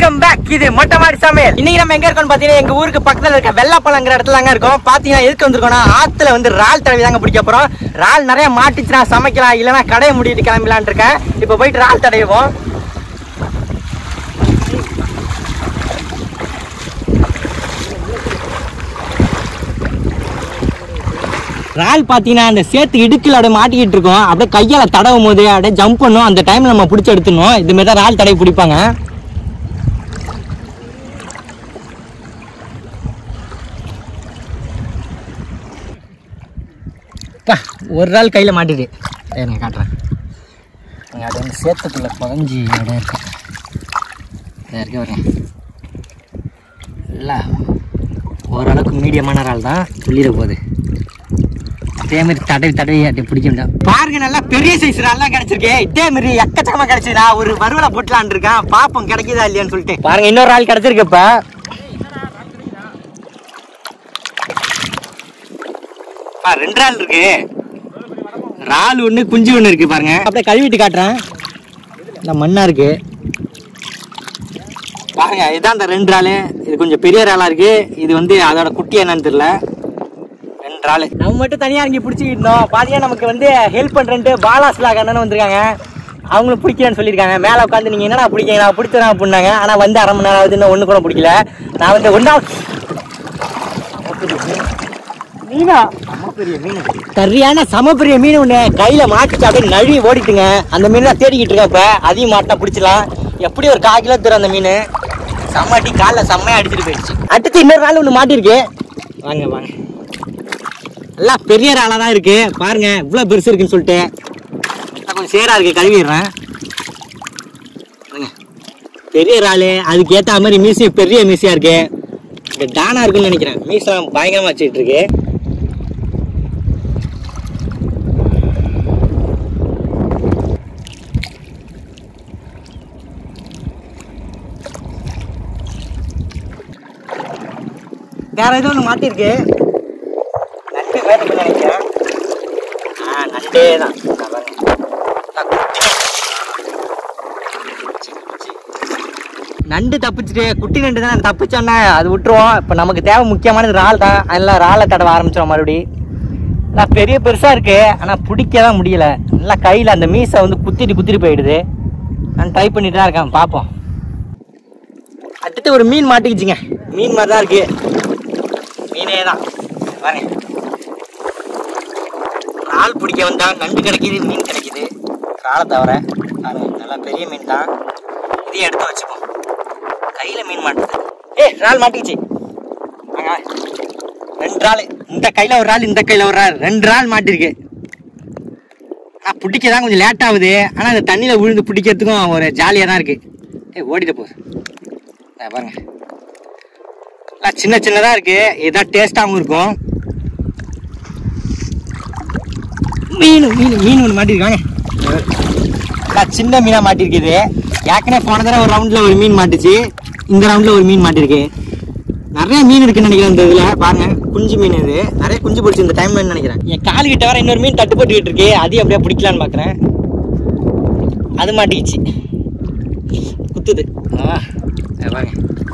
Welcome back இது மொட்டை மாடி சமையல் இன்னைக்கு நம்ம எங்க இருக்கோம் பாத்தீங்கன்னா எங்க ஊருக்கு பக்கத்துல இருக்க வெள்ளப்பழங்கிற இடத்துல தாங்க இருக்கோம் பாத்தீங்கன்னா எதுக்கு வந்திருக்கோம்னா ஆத்துல வந்து இறால் தடவி தாங்க பிடிக்க போறோம் இறால் நிறைய மாட்டிச்சுனா சமைக்கலாம் இல்லைன்னா கடையை முடிட்டு கிளம்பலான் இருக்கேன் இப்போ போயிட்டு இறால் தடவிவோம் இறால் பார்த்தீங்கன்னா அந்த சேத்து இடுக்கில் அப்படியே மாட்டிக்கிட்டு இருக்கோம் அப்படியே கையால் தடவும் போது அப்படியே ஜம்ப் பண்ணும் அந்த டைமில் நம்ம பிடிச்சி எடுத்துடணும் இது மாதிரி தான் இறால் தடவி பிடிப்பாங்க அப்பா, ஒரு நாள் கையில் மாட்டிடு நான் காட்டுறேன் அங்கே அது வந்து சேத்துக்குள்ள புதஞ்சி அப்படியே இருக்கு இதா இருக்கு வரேன் இல்லை ஓரளவுக்கு மீடியமான இறால் தான் துள்ளிட போகுது இதே மாதிரி தடவி தடவி அப்படி பிடிக்க முடியும் பாருங்க நல்லா பெரிய சைஸ் இறால்லாம் கிடைச்சிருக்கு இதே மாதிரி எக்கச்சக்கமா கிடைச்சதுடா ஒரு வறுவலை போட்டலான் இருக்கேன் பாப்போம் கிடைக்குதா இல்லையான்னு சொல்லிட்டு பாருங்க இன்னொரு ஆள் கிடைச்சிருக்கு இப்ப பா, ரெண்டு ஆள் இருக்கு இறால் ஒண்ணு குஞ்சு ஒண்ணு இருக்கு பாருங்க அப்படியே கழுவிட்டு காட்டுறேன் இந்த மண்ணா இருக்கு பாருங்க இதுதான் அந்த ரெண்டு இறாலு இது கொஞ்சம் பெரிய இறாலா இருக்கு இது வந்து அதோட குட்டி என்னன்னு தெரியல ரெண்டு ஆளு நம்ம மட்டும் தனியா இறங்கி பிடிச்சிக்கிட்டு இருந்தோம் பாத்தீங்கன்னா நமக்கு வந்து ஹெல்ப் பண்றேன்ட்டு பாலாஸ்லா அண்ணன் வந்திருக்காங்க அவங்களும் பிடிக்கிறேன்னு சொல்லியிருக்காங்க மேலே உட்காந்து நீங்க என்னடா பிடிக்க நான் பிடிச்சதான் அப்படின்னாங்க ஆனா வந்து அரை மணி நேரம் ஆகுது இன்னும் ஒண்ணு கூட பிடிக்கல நான் வந்து ஒன்னா மீனா சரியான சம பெரிய மீன் ஒண்ணு கையில மாட்டிச்சு அப்படியே நழுவி ஓடிட்டுங்க அந்த மீன் தான் தேடிக்கிட்டு இருக்கேன் இப்ப அதையும் மாட்டினா பிடிச்சலாம் எப்படி ஒரு கால் கிலோ தரும் அந்த மீன் செம்ம அடி காலில் செம்மையா அடிச்சிட்டு போயிடுச்சு அடுத்து இன்னொரு நாள் ஒன்று மாட்டிருக்கு வாங்க வாங்க எல்லாம் பெரிய இறாலா தான் இருக்கு பாருங்க இவ்வளவு பெருசு இருக்குன்னு சொல்லிட்டு நான் கொஞ்சம் சேரா இருக்கு கழுவிடுறேன் பாருங்க. பெரிய இறாலு அதுக்கு ஏத்த மாதிரி மீசி பெரிய மீசியா இருக்கு இந்த டானா இருக்குன்னு நினைக்கிறேன் மீசெல்லாம் பயங்கரமா வச்சுட்டு இருக்கு வேற ஏதோ ஒன்று மாட்டிருக்கு நண்டு வேணும்னு நினைக்கிறேன் ஆ நண்டே தான் இந்தா பாருங்க. நான் குட்டி. சி, சி. நண்டு தப்பிச்சுட்டு குட்டி நண்டு தான் தப்பிச்சோன்னா அது விட்டுருவோம் இப்போ நமக்கு தேவை முக்கியமானது இறால் தான் அதெல்லாம் இறாலை தடவை ஆரம்பிச்சிடும் மறுபடி நான் பெரிய பெருசாக இருக்கு ஆனால் பிடிக்க தான் முடியல நல்லா கையில் அந்த மீசை வந்து குத்திட்டு குத்திட்டு போயிடுது நான் ட்ரை பண்ணிட்டு தான் இருக்கேன் பார்ப்போம் அடுத்து ஒரு மீன் மாட்டிக்கிச்சுங்க மீன் மாதிரி தான் இருக்கு மீனே தான் பாருங்க இறால் பிடிக்க வந்தா நண்டு கிடைக்குது மீன் கிடைக்குது இறாலை தவிர பாருங்க நல்லா பெரிய மீன் தான் இதையும் எடுத்து வச்சுப்போம் கையில மீன் மாட்டுது ஏ இறால் மாட்டிக்கிச்சு வாங்க வாங்க. ரெண்டு இறால் இந்த கையில ஒரு இறால் இந்த கையில ஒரு இறால் ரெண்டு இறால் மாட்டிருக்கு ஆனால் பிடிக்க தான் கொஞ்சம் லேட் ஆகுது ஆனால் இந்த தண்ணியில் விழுந்து பிடிக்கிறதுக்கும் ஒரு ஜாலியாக தான் இருக்கு ஏ ஓடிட்டு போகுது இந்தா பாருங்க எல்லாம் சின்ன சின்னதாக இருக்கு இதான் டேஸ்டாகவும் இருக்கும் மீன் மீன் மீன் ஒன்று மாட்டிருக்காங்க எல்லாம் சின்ன மீனாக மாட்டிருக்குது ஏற்கனவே போன தடவை ஒரு ரவுண்டில் ஒரு மீன் மாட்டுச்சு இந்த ரவுண்டில் ஒரு மீன் மாட்டிருக்கு நிறைய மீன் இருக்குன்னு நினைக்கிறேன் இந்த இதில் பாருங்க குஞ்சு மீன் இது நிறைய குஞ்சு பிடிச்சி இந்த டைம்ல நினைக்கிறேன் என் கால் கிட்ட வர இன்னொரு மீன் தட்டுப்பட்டுக்கிட்டு இருக்கு அதையும் அப்படியே பிடிக்கலான்னு பார்க்குறேன் அது மாட்டிக்கிச்சு குத்துது ஆ இதை பாருங்க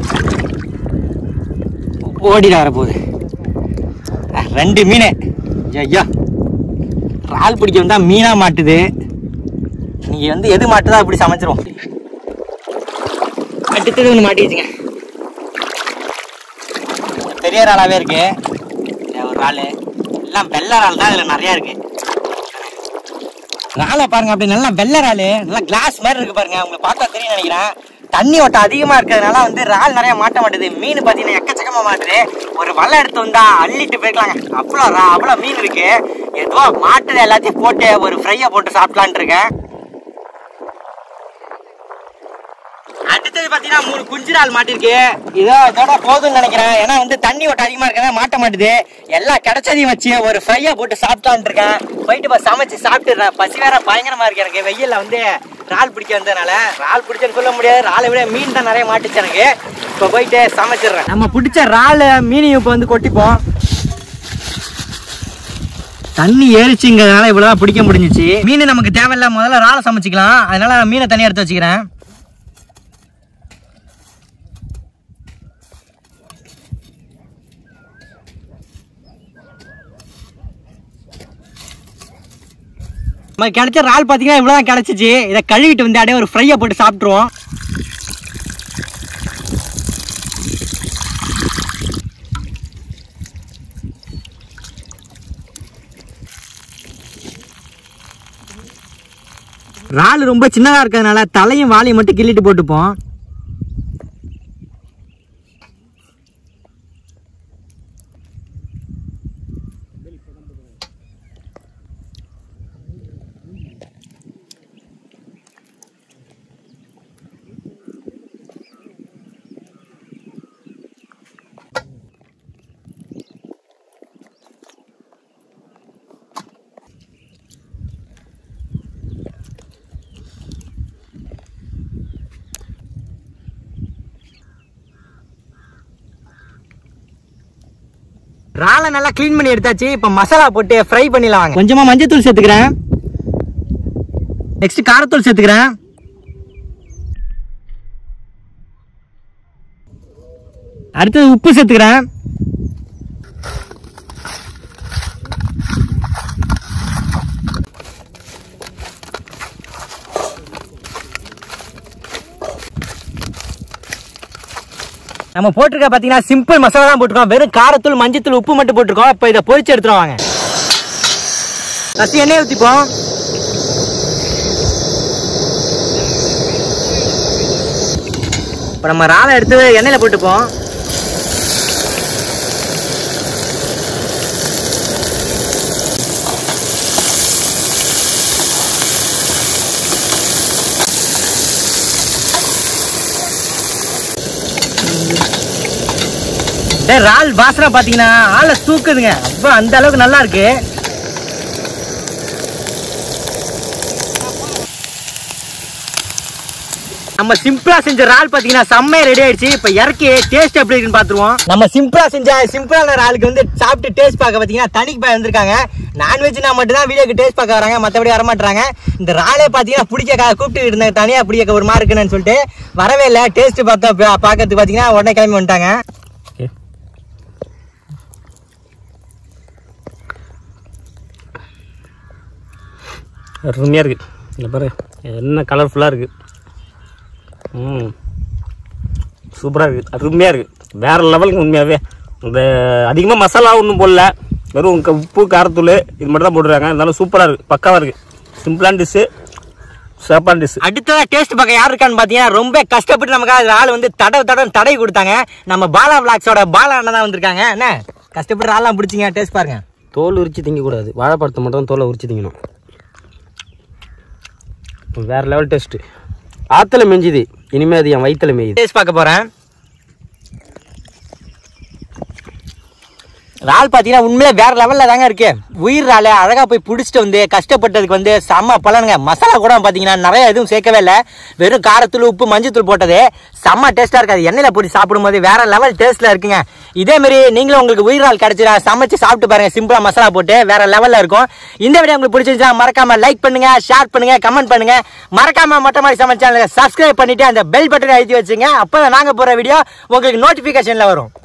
ஓடிட வரப்போகுது அஹ், ரெண்டு மீன் ஐயா இறால் பிடிக்க வந்தா மீனா மாட்டுது நீங்க வந்து எது மாட்டுதோ அப்படி சமைச்சிரும் அடுத்தது ஒன்று மாட்டிக்கிச்சுங்க பெரிய இறாலாவே இருக்கு இது ஒரு இறால் எல்லாம் வெள்ளை இறால் தான் இதுல நிறைய இருக்கு இறாலை பாருங்க அப்படி நல்லா வெள்ளை இறால் நல்லா கிளாஸ் மாதிரி இருக்கு பாருங்க உங்களுக்கு பார்த்தா தெரியும் நினைக்கிறேன் தண்ணி ஓட்டம் அதிகமா இருக்கிறதுனால வந்து இறால் நிறைய மாட்ட மாட்டுது மீன் பார்த்தீங்கன்னா எக்கச்சக்கமா மாட்டுது ஒரு வலை எடுத்து வந்தா அள்ளிட்டு போய்க்கலாங்க அவ்வளோ ரா- அவ்வளோ மீன் இருக்கு ஏதோ மாட்டுது எல்லாத்தையும் போட்டு ஒரு ஃப்ரையை போட்டு சாப்பிடலான்ட்டு இருக்கேன் அடுத்தது பாத்தீங்கன்னா மூணு குஞ்சு நாள் மாட்டிருக்கு இதோ இதோட போதும்னு நினைக்கிறேன் ஏன்னா வந்து தண்ணி ஓட்டம் அதிகமா இருக்கனால மாட்ட மாட்டுது எல்லாம் கிடைச்சதையும் வச்சு ஒரு ஃப்ரையா போட்டு சாப்பிட்டான் இருக்கேன் போயிட்டு இப்போ சமைச்சு சாப்பிட்டுறேன் பசி வேற பயங்கரமா இருக்கு எனக்கு வெயில்ல வந்து இறால் பிடிக்க வந்ததுனால இறால் பிடிச்சேன்னு சொல்ல முடியாது இறாலை விட மீன் தான் நிறைய மாட்டுச்சு எனக்கு இப்போ போயிட்டு சமைச்சிடுறேன் நம்ம பிடிச்ச இறால் மீனையும் இப்போ வந்து கொட்டிப்போம் தண்ணி ஏறிச்சுங்கிறதுனால இவ்வளவுதான் பிடிக்க முடிஞ்சிச்சு மீன் நமக்கு தேவையில்ல முதல்ல இறாலை சமைச்சிக்கலாம் அதனால மீனை தனியாக எடுத்து வச்சுக்கிறேன் நம்ம கிடைச்ச இறால் பார்த்தீங்கன்னா இவ்வளோதான் கிடைச்சிச்சு இதை கழுவிட்டு வந்து அப்படியே ஒரு ஃப்ரையை போட்டு சாப்பிட்ருவோம் இறால் ரொம்ப சின்னதாக இருக்கிறதுனால தலையும் வாலையும் மட்டும் கிள்ளிட்டு போட்டுப்போம் இறாலை நல்லா க்ளீன் பண்ணி எடுத்தாச்சு இப்போ மசாலா போட்டு ஃப்ரை பண்ணிடலாம் வாங்க கொஞ்சமாக மஞ்சத்தூள் சேர்த்துக்கிறேன் நெக்ஸ்ட் காரத்தூள் சேர்த்துக்கிறேன் அடுத்தது உப்பு சேர்த்துக்கிறேன் நம்ம போட்டிருக்க பார்த்தீங்கன்னா சிம்பிள் மசாலா தான் போட்டிருக்கோம் வெறும் காரத்தூள் மஞ்சத்தூள் உப்பு மட்டும் போட்டிருக்கோம் இப்போ இதை பொரிச்சு எடுத்துருவோம் வாங்க ஃபஸ்ட்டு எண்ணெய் ஊற்றிப்போம் இப்போ நம்ம இறாலை எடுத்து எண்ணெயில் போட்டுப்போம் டேய் இறால் வாசனை பார்த்தீங்கன்னா ஆளை தூக்குதுங்க அப்போ அந்த அளவுக்கு நல்லா இருக்கு நம்ம சிம்பிளா செஞ்ச இறால் பாத்தீங்கன்னா செம்மையா ரெடி ஆயிடுச்சு இப்ப இறக்கி டேஸ்ட் எப்படி இருக்குன்னு பாத்துருவோம் நம்ம சிம்பிளா செஞ்ச சிம்பிளான இறாலுக்கு வந்து சாப்பிட்டு டேஸ்ட் பார்க்க பாத்தீங்கன்னா தனிக்கு பாய் வந்திருக்காங்க நான்வெஜ்னா மட்டும் தான் வீடியோக்கு டேஸ்ட் பார்க்க வராங்க மத்தபடி வர மாட்டாங்க இந்த இறாலே பாத்தீங்கன்னா பிடிக்க கூப்பிட்டு இருந்தாங்க தனியா பிடிக்க ஒரு மாதிரி இருக்குன்னு சொல்லிட்டு வரவே இல்லை டேஸ்ட் பார்த்தா பா- பார்க்கறதுக்கு பாத்தீங்கன்னா உடனே கிளம்பி வந்துட்டாங்க அருமையாக இருக்குது இல்லை பாரு என்ன கலர்ஃபுல்லாக இருக்குது ம் சூப்பராக இருக்குது அருமையாக இருக்குது வேறு லெவலுக்கு உண்மையாகவே இந்த அதிகமாக மசாலா ஒன்றும் போடல வெறும் க- உப்பு காரத்தூள் இது மட்டும் தான் போட்டுருக்காங்க இருந்தாலும் சூப்பராக இருக்குது பக்காவாக இருக்குது சிம்பிளான டிஷ்ஷு சிறப்பான டிஷ்ஷு அடுத்ததா டேஸ்ட் பார்க்க யார் இருக்கான்னு பார்த்தீங்கன்னா ரொம்ப கஷ்டப்பட்டு நமக்காக ஆள் வந்து தடவை தடவை தடவி கொடுத்தாங்க நம்ம பாலா விளாக்ஸோட பாலா அண்ணன் தான் வந்திருக்காங்க என்ன கஷ்டப்பட்டு ஆள்லாம் பிடிச்சிங்க டேஸ்ட் பாருங்க தோல் உரிச்சு திங்கக்கூடாது வாழைப்பழத்தை மட்டும் தோலை உரிச்சு திங்கணும் வேறு லெவல் டேஸ்ட்டு ஆற்றுல மெஞ்சுது இனிமேல் அது என் வயிற்றுல மேயுது டேஸ்ட் பார்க்க போறேன் இறால் பார்த்தீங்கன்னா உண்மையிலே வேற லெவலில் தாங்க இருக்கு உயிர் இறாலை அழகாக போய் பிடிச்சிட்டு வந்து கஷ்டப்பட்டதுக்கு வந்து செம்ம பலனுங்க மசாலா கூட பார்த்தீங்கன்னா நிறைய எதுவும் சேர்க்கவே இல்லை வெறும் காரத்தூள் உப்பு மஞ்சத்தூள் போட்டது செம்ம டேஸ்ட்டாக இருக்காது எண்ணெயில் போட்டு சாப்பிடும்போது வேற லெவல் டேஸ்ட்டில் இருக்குங்க இதே மாதிரி நீங்களும் உங்களுக்கு உயிர் இறால் கிடைச்சிடா சமைச்சு சாப்பிட்டு பாருங்க சிம்பிளா மசாலா போட்டு வேற லெவலில் இருக்கும் இந்த வீடியோ உங்களுக்கு பிடிச்சிருந்தா மறக்காம லைக் பண்ணுங்க ஷேர் பண்ணுங்க கமெண்ட் பண்ணுங்க மறக்காம மொட்டை மாதிரி சமைச்ச சேனலுக்கு சப்ஸ்கிரைப் பண்ணிட்டு அந்த பெல் பட்டனை அழுத்தி வச்சுங்க அப்போ நாங்கள் போகிற வீடியோ உங்களுக்கு நோட்டிஃபிகேஷனில் வரும்